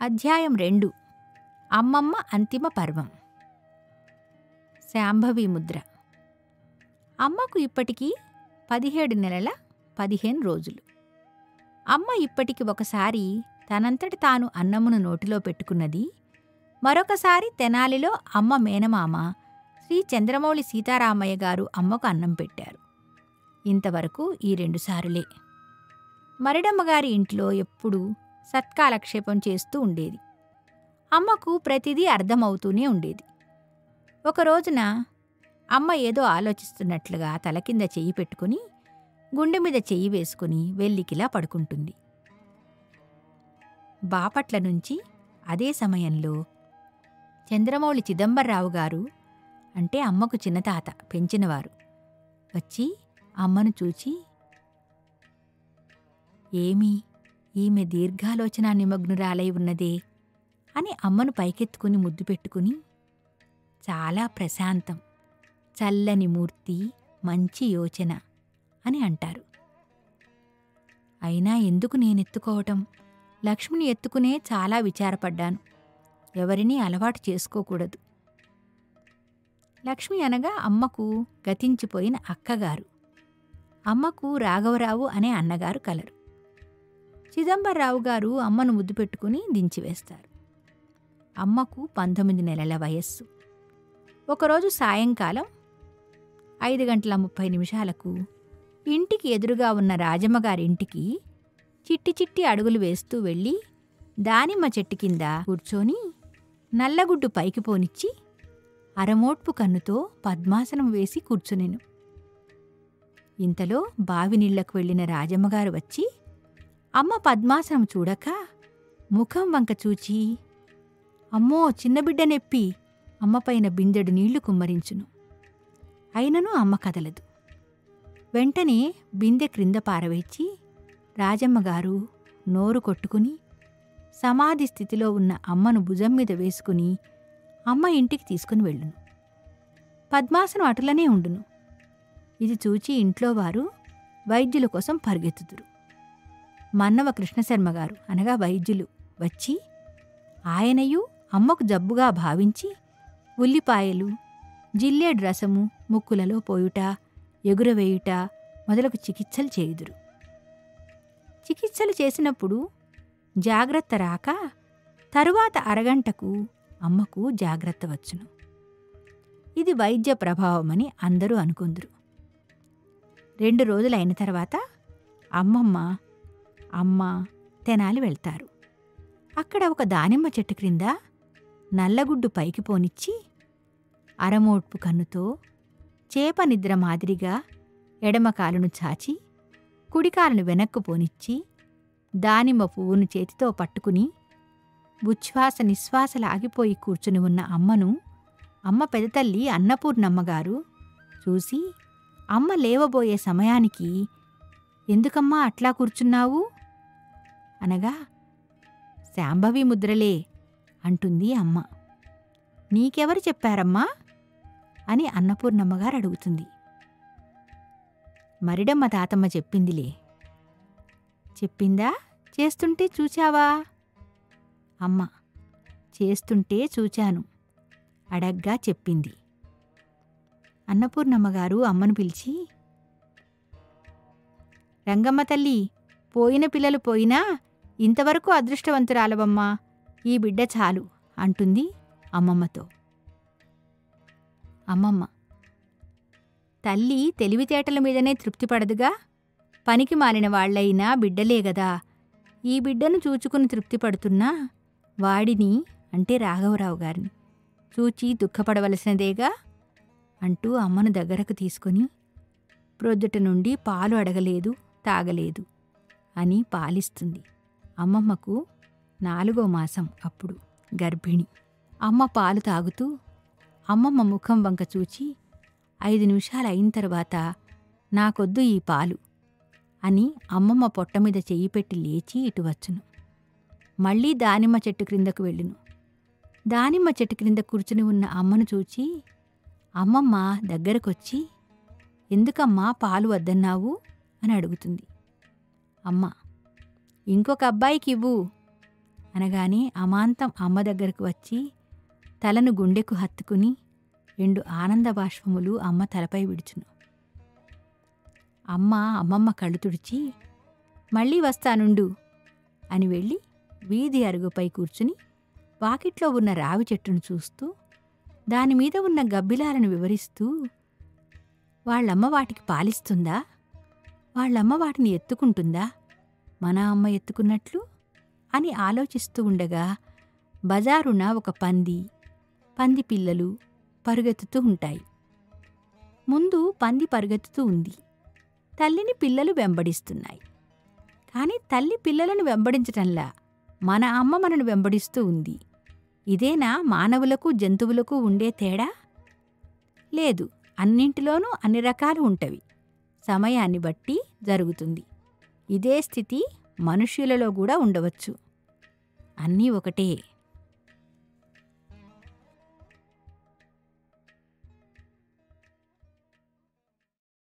అధ్యాయం రెండు అమ్మమ్మ అంతిమ పర్వం శాంభవి ముద్ర అమ్మకు ఇప్పటికీ పదిహేడు నెలల పదిహేను రోజులు అమ్మ ఇప్పటికి ఒకసారి తనంతట తాను అన్నమును నోటిలో పెట్టుకున్నది మరొకసారి తెనాలిలో అమ్మ మేనమామ శ్రీ చంద్రమౌళి సీతారామయ్య గారు అమ్మకు అన్నం పెట్టారు ఇంతవరకు ఈ రెండుసార్లే మరిడమ్మగారి ఇంట్లో ఎప్పుడూ సత్కాలక్షేపం చేస్తూ ఉండేది అమ్మకు ప్రతిదీ అర్థమవుతూనే ఉండేది ఒక రోజున అమ్మ ఏదో ఆలోచిస్తున్నట్లుగా తల కింద చెయ్యి పెట్టుకుని గుండె మీద చెయ్యి వేసుకుని వెల్లికిలా పడుకుంటుంది బాపట్ల నుంచి అదే సమయంలో చంద్రమౌళి చిదంబరరావు గారు అంటే అమ్మకు చిన్నతాత పెంచినవారు వచ్చి అమ్మను చూచి ఏమి ఈమె దీర్ఘాలోచన నిమగ్నురాలై ఉన్నదే అని అమ్మను పైకెత్తుకుని ముద్దు పెట్టుకుని చాలా ప్రశాంతం చల్లని మూర్తి మంచి యోచన అని అంటారు అయినా ఎందుకు నేనెత్తుకోవటం లక్ష్మిని ఎత్తుకునే చాలా విచారపడ్డాను ఎవరినీ అలవాటు చేసుకోకూడదు లక్ష్మి అనగా అమ్మకు గతించిపోయిన అక్కగారు అమ్మకు రాఘవరావు అనే అన్నగారు కలరు చిదంబరరావు గారు అమ్మను ముద్దు పెట్టుకుని దించివేస్తారు అమ్మకు పంతొమ్మిది నెలల వయస్సు ఒకరోజు సాయంకాలం ఐదు గంటల ముప్పై నిమిషాలకు ఇంటికి ఎదురుగా ఉన్న రాజమ్మగారింటికి చిట్టి చిట్టి అడుగులు వేస్తూ వెళ్ళి దానిమ్మ చెట్టు కింద కూర్చొని నల్లగుడ్డు పైకి పోనిచ్చి అరమోట్పు కన్నుతో పద్మాసనం వేసి కూర్చునెను ఇంతలో బావి నీళ్లకు వెళ్ళిన రాజమ్మగారు వచ్చి అమ్మ పద్మాసనం చూడక ముఖం వంక చూచి అమ్మో చిన్న బిడ్డ నెప్పి అమ్మపైన బిందెడు నీళ్లు కుమ్మరించును అయినను అమ్మ కదలదు వెంటనే బిందె క్రింద పారవేచి రాజమ్మగారు నోరు కొట్టుకుని సమాధి స్థితిలో ఉన్న అమ్మను భుజం మీద వేసుకుని అమ్మ ఇంటికి తీసుకుని వెళ్ళును పద్మాసనం అటులనే ఉండును ఇది చూచి ఇంట్లో వారు వైద్యుల కోసం పరిగెత్తుదురు మన్నవ కృష్ణశర్మ గారు అనగా వైద్యులు వచ్చి ఆయనయు అమ్మకు జబ్బుగా భావించి ఉల్లిపాయలు జిల్లేడు రసము ముక్కులలో పోయుట ఎగురవేయుట మొదలగు చికిత్సలు చేయుదురు చికిత్సలు చేసినప్పుడు జాగ్రత్త రాక తరువాత అరగంటకు అమ్మకు జాగ్రత్త వచ్చును ఇది వైద్య ప్రభావమని అందరూ అనుకుందరు రెండు రోజులైన తర్వాత అమ్మమ్మ అమ్మ తెనాలి వెళ్తారు అక్కడ ఒక దానిమ్మ చెట్టు క్రింద నల్లగుడ్డు పైకి పోనిచ్చి అరమోడ్పు కన్నుతో చేప నిద్ర మాదిరిగా ఎడమ కాలును చాచి కుడికాలును వెనక్కు పోనిచ్చి దానిమ్మ పువ్వును చేతితో పట్టుకుని ఉచ్ఛ్వాస నిశ్వాసలు ఆగిపోయి కూర్చుని ఉన్న అమ్మను అమ్మ పెదతల్లి అన్నపూర్ణమ్మగారు చూసి అమ్మ లేవబోయే సమయానికి ఎందుకమ్మా అట్లా కూర్చున్నావు అనగా శాంభవి ముద్రలే అంటుంది అమ్మ నీకెవరు చెప్పారమ్మా అని అన్నపూర్ణమ్మగారు అడుగుతుంది మరిడమ్మ తాతమ్మ చెప్పిందిలే చెప్పిందా చేస్తుంటే చూచావా అమ్మ చేస్తుంటే చూచాను అడగ్గా చెప్పింది అన్నపూర్ణమ్మగారు అమ్మను పిలిచి రంగమ్మ తల్లి పోయిన పిల్లలు పోయినా ఇంతవరకు అదృష్టవంతురాలవమ్మా ఈ బిడ్డ చాలు అంటుంది అమ్మమ్మతో అమ్మమ్మ తల్లి తెలివితేటల మీదనే తృప్తిపడదుగా పనికి మాలిన వాళ్లైనా బిడ్డలే గదా ఈ బిడ్డను చూచుకుని తృప్తిపడుతున్నా వాడిని అంటే రాఘవరావు గారిని చూచి దుఃఖపడవలసినదేగా అంటూ అమ్మను దగ్గరకు తీసుకుని ప్రొద్దుట నుండి పాలు అడగలేదు తాగలేదు అని పాలిస్తుంది అమ్మమ్మకు నాలుగో మాసం అప్పుడు గర్భిణి అమ్మ పాలు తాగుతూ అమ్మమ్మ ముఖం వంక చూచి ఐదు నిమిషాలు అయిన తర్వాత నాకొద్దు ఈ పాలు అని అమ్మమ్మ పొట్ట మీద చెయ్యి పెట్టి లేచి ఇటు వచ్చును మళ్ళీ దానిమ్మ చెట్టు క్రిందకు వెళ్ళును దానిమ్మ చెట్టు క్రింద కూర్చుని ఉన్న అమ్మను చూచి అమ్మమ్మ దగ్గరకొచ్చి ఎందుకమ్మా పాలు వద్దన్నావు అని అడుగుతుంది అమ్మ ఇంకొక అబ్బాయికి ఇవ్వు అనగానే అమాంతం అమ్మ దగ్గరకు వచ్చి తలను గుండెకు హత్తుకుని రెండు ఆనంద బాష్పములు అమ్మ తలపై విడుచును అమ్మ అమ్మమ్మ కళ్ళు తుడిచి మళ్ళీ వస్తానుండు అని వెళ్ళి వీధి అరుగుపై కూర్చుని వాకిట్లో ఉన్న రావి చెట్టును చూస్తూ దానిమీద ఉన్న గబ్బిలాలను వివరిస్తూ వాళ్ళమ్మ వాటికి పాలిస్తుందా వాళ్ళమ్మ వాటిని ఎత్తుకుంటుందా మన అమ్మ ఎత్తుకున్నట్లు అని ఆలోచిస్తూ ఉండగా బజారున ఒక పంది పంది పిల్లలు పరుగెత్తుతూ ఉంటాయి ముందు పంది పరుగెత్తుతూ ఉంది తల్లిని పిల్లలు వెంబడిస్తున్నాయి కానీ తల్లి పిల్లలను వెంబడించటంలా మన అమ్మ మనను వెంబడిస్తూ ఉంది ఇదేనా మానవులకు జంతువులకు ఉండే తేడా లేదు అన్నింటిలోనూ అన్ని రకాలు ఉంటవి సమయాన్ని బట్టి జరుగుతుంది ఇదే స్థితి మనుష్యులలో కూడా ఉండవచ్చు అన్నీ ఒకటే